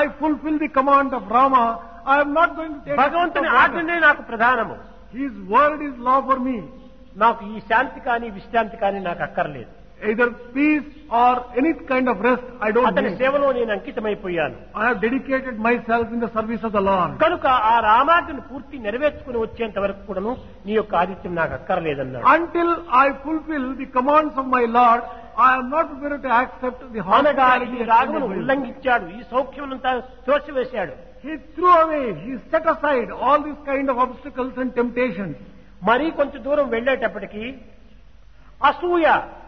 I fulfill the command of Rama, I am not going to take a sip భగవంతుని of water. ఆజ్ఞనే నాకు ప్రధానము His word is law for me. నాకు ఈ శాంతి కానీ విశ్రాంతి కానీ నాకు అక్కర్లేదు Either peace or any kind of rest, I don't అతని need. సేవలో నేను అంకితమైపోయాను I have dedicated myself in the service of the Lord. కనుక ఆ రామాజ్ఞను పూర్తి నెరవేర్చుకుని వచ్చేంత వరకు కూడాను నీ యొక్క ఆదిత్యం నాకు అక్కర్లేదన్నాడు Until I fulfill the commands of my Lord, I am not prepared to accept the అనగా hospitality. ఈ extended రాగమును by you. ఉల్లంఘించాడు ఈ సౌఖ్యమునంతా త్రోసివేశాడు He threw away, he set aside all these kind of obstacles and temptations. మరీ కొంచెం దూరం వెళ్ళేటప్పటికి అసూయ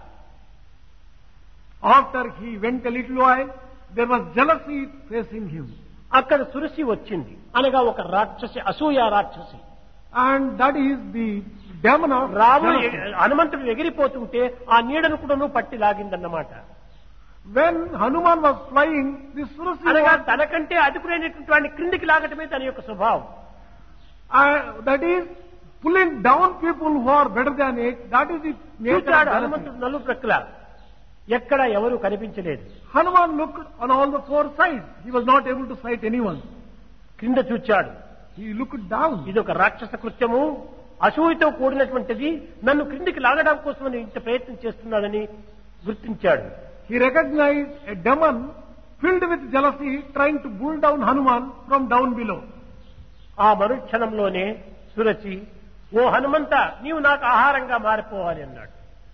After he went a little while, there was jealousy facing him. అక్కడ సురసి వచ్చింది అనగా ఒక రాక్షసి అసూయ రాక్షసి And that is the demon of రాముడు jealousy. హనుమంతుడు ఎగిరిపోతుంటే ఆ నీడను కూడాను పట్టి లాగిందన్నమాట When Hanuman was flying, the Surasi అనగా was, తనకంటే అదుపులేనటువంటి వాడిని క్రిందికి లాగటమే తన యొక్క స్వభావం uh, that is pulling down people who are better than it. That is the nature of చూచాడు jealousy. హనుమంతుడు నలు ప్రక్కల ఎక్కడ ఎవరు కనిపించలేదు Hanuman looked on all the four sides. He was not able to sight anyone. క్రింద చూచాడు He looked down. ఇది ఒక రాక్షస కృత్యము అసూయతో కూడినటువంటిది నన్ను క్రిందికి లాగడం కోసం ఇంత ప్రయత్నం చేస్తున్నాడని గుర్తించాడు He recognized a demon filled with jealousy trying to pull down Hanuman from down below. ఆ మరుక్షణంలోనే సురచి ఓ హనుమంత నీవు నాకు ఆహారంగా మారిపోవాలి అన్నాడు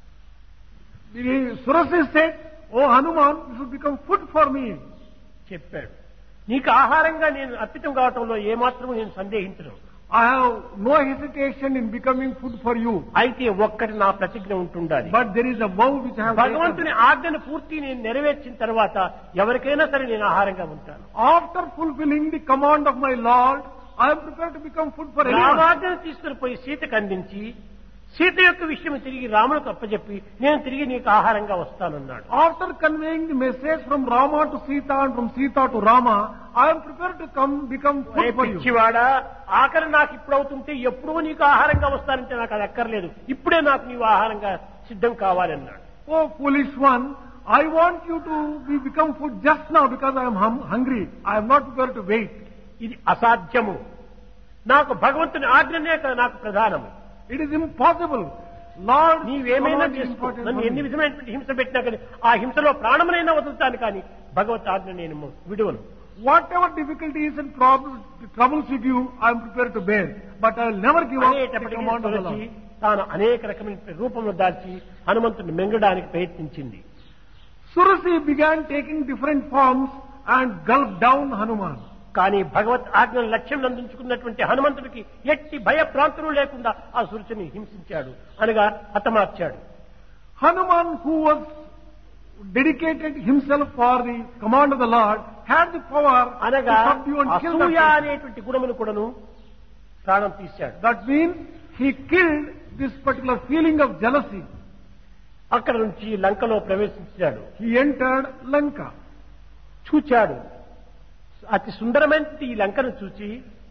The Surasi said, Oh Hanuman, you should become food for me. చెప్పాడు నీకు ఆహారంగా నేను అర్పితం కావటంలో ఏమాత్రం నేను సందేహించను I have no hesitation in becoming food for you. అయితే ఒక్కటి నా ప్రతిజ్ఞ ఉంటుండాలి But there is a vow which I have taken. భగవంతుని ఆజ్ఞను పూర్తి నేను నెరవేర్చిన తర్వాత ఎవరికైనా సరే నేను ఆహారంగా ఉంటాను After fulfilling the command of my Lord, I am prepared to become food for anyone. రామాజ్ఞను తీసుకుని పోయి సీతకు అందించి సీత యొక్క విషయం తిరిగి రాములకు అప్పచెప్పి నేను తిరిగి నీకు ఆహారంగా వస్తానన్నాడు After conveying the message from Rama to Sita and from Sita to Rama, I am prepared to come become ఒరే food for you. పిచ్చివాడా ఆఖరి నాకు ఇప్పుడు అవుతుంటే ఎప్పుడూ నీకు ఆహారంగా వస్తానంటే నాకు అది అక్కర్లేదు ఇప్పుడే నాకు నీవు ఆహారంగా సిద్ధం కావాలన్నాడు Oh foolish one, I want you to be, become food just now because I am hum- hungry. I am not prepared to wait. ఇది అసాధ్యము నాకు భగవంతుని ఆజ్ఞనే కదా నాకు ప్రధానము It is impossible. Lord, నీవేమైనా command is చేసుకో important నన్ను for ఎన్ని me. విధమైనటువంటి హింస పెట్టినా కానీ ఆ హింసలో ప్రాణమునైనా వదులుతాను కానీ భగవత్ ఆజ్ఞ నేను విడువను Whatever difficulties and problems, troubles with you, I am prepared to bear. But I will never give up the అనేటప్పటికీ command of the Tulasi Lord. తాను అనేక రకమైన రూపంలో దాల్చి హనుమంతుని మింగడానికి ప్రయత్నించింది Surasi began taking different forms and gulped down Hanuman. కానీ భగవత్ ఆజ్ఞను లక్ష్యం అందించుకున్నటువంటి హనుమంతుడికి ఎట్టి భయభ్రాంతులు లేకుండా ఆ సురుచిని హింసించాడు అనగా హతమార్చాడు Hanuman, who was dedicated himself for the command of the Lord, had the power అనగా to subdue and kill the అసూయ person. అనేటువంటి గుణమును కూడాను ప్రాణం తీశాడు That means he killed this particular feeling of jealousy. అక్కడ నుంచి లంకలో ప్రవేశించాడు He entered Lanka. చూచాడు అతి సుందరమైన ఈ లంకను చూచి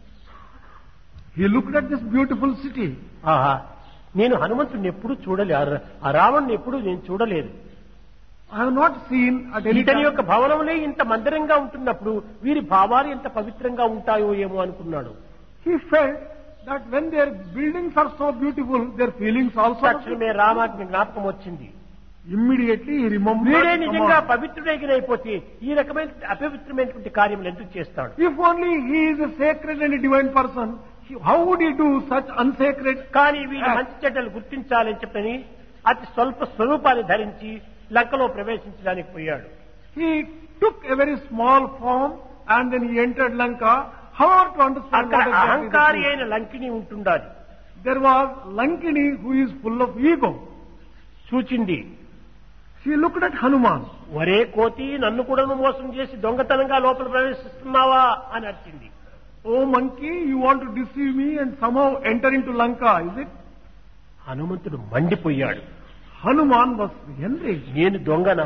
He looked at this beautiful city. ఆహా నేను హనుమంతుడిని ఎప్పుడూ చూడలే ఆ రా- ఆ రావణ్ణి ఎప్పుడూ నేను చూడలేదు I have not seen at any ఇతని time. యొక్క భవనములే ఇంత మందిరంగా ఉంటున్నప్పుడు వీరి భావాలు ఎంత పవిత్రంగా ఉంటాయో ఏమో అనుకున్నాడు He felt that when their buildings are so beautiful, their feelings also. are తక్షణమే రామాజ్ఞ జ్ఞాపకం వచ్చింది Immediately he remembered. వీడే the నిజంగా command. పవిత్రుడైపోతే ఈ రకమైన అపవిత్రమైనటువంటి కార్యములు ఎందుకు చేస్తాడు If only he is a sacred and a divine person, he- how would he do such unsacred? కానీ వీరి Ah. మంచి చెడ్డలు గుర్తించాలని చెప్పని అతి స్వల్ప స్వరూపాన్ని ధరించి లంకలో ప్రవేశించడానికి పోయాడు He took a very small form and then he entered Lanka. However, to understand అక్కడ what exactly అహంకారి this is. అయిన లంకిని ఉంటుండాలి There was Lankini who is full of ego. చూచింది She looked at Hanuman. ఒరే కోతి నన్ను కూడా నువ్వు మోసం చేసి దొంగతనంగా లోపల ప్రవేశిస్తున్నావా అని అరిచింది Oh monkey, you want to deceive me and somehow enter into Lanka, is it? హనుమంతుడు మండిపోయాడు Hanuman was enraged. నేను దొంగనా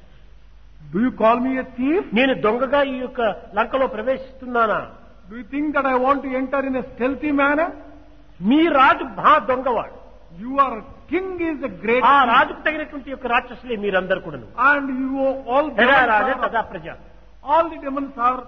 Do you call me a thief? నేను దొంగగా ఈ యొక్క లంకలో ప్రవేశిస్తున్నానా Do you think that I want to enter in a stealthy manner? మీ రాజు మహా దొంగవాడు Your king is a great ఆ king. రాజుకు తగినటువంటి యొక్క రాక్షసులే మీరందరూ కూడాను and you all ఎలా demons రాజా are- తదా ప్రజ all the demons are